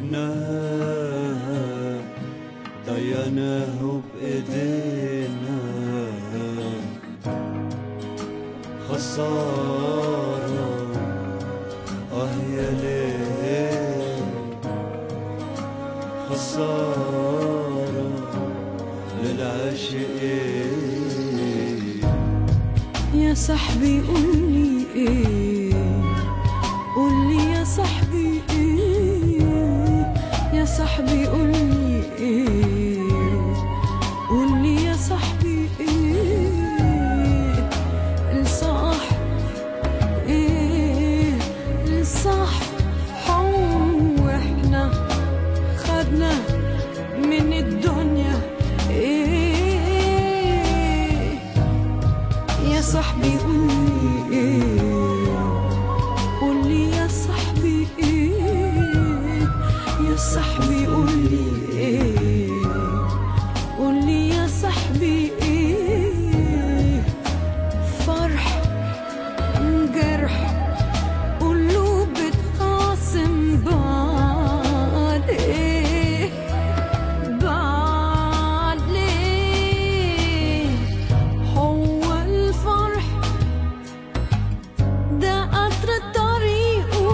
واحنا ضيعناه بايدينا خسارة اه يا ليل خسارة للعاشقين يا صاحبي قولي ايه قولي يا صاحبي ايه يا صاحبي قولي ايه قولي يا صاحبي ايه الصح ايه الصح واحنا خدنا من الدنيا ايه يا صاحبي قولي ايه قولي يا صاحبي ايه يا صاحبي قولي ايه قولي يا صاحبي ايه فرح جرح قلوب بتقاسم بعد ايه بعد ليه هو الفرح ده قطر طريقه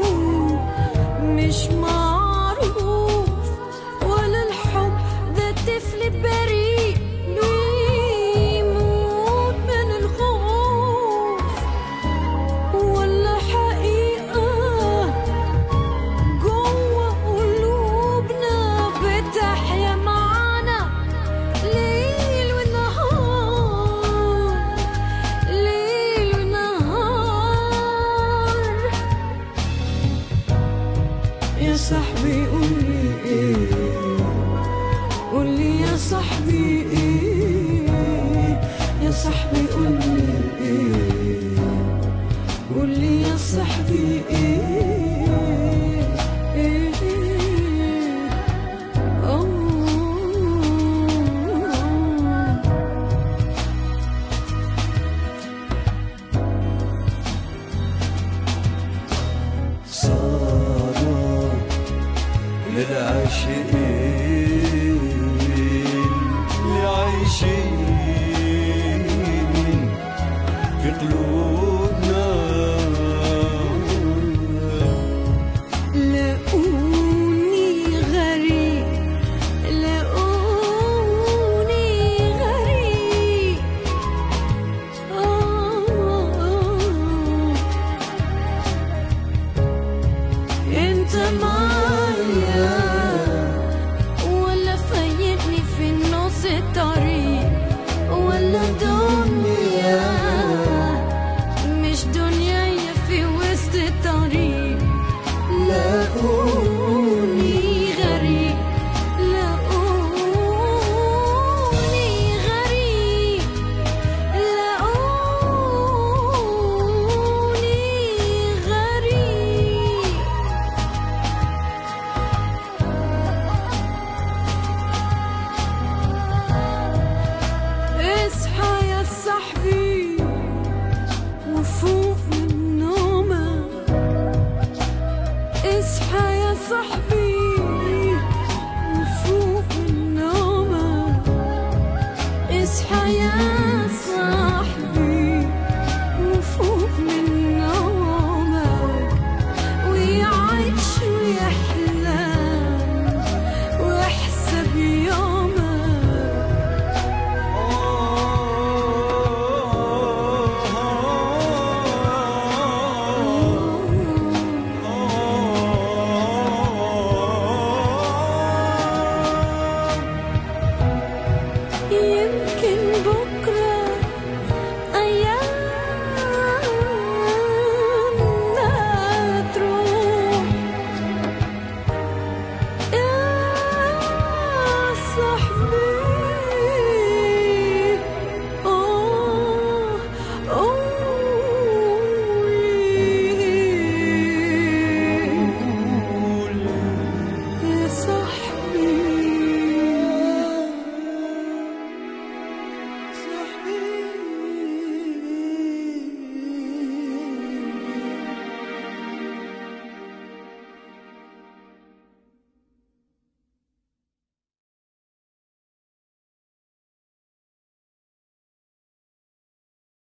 مش معروف ولا الحب ده طفل بريء بيموت من الخوف ولا حقيقة جوه قلوبنا بتحيا معانا ليل ونهار ليل ونهار يا صاحبي قولي ايه قولي يا صاحبي ايه يا صاحبي قولي ايه قولي يا صاحبي ايه ايه آه. صاروا للعاشقين اللي عايشين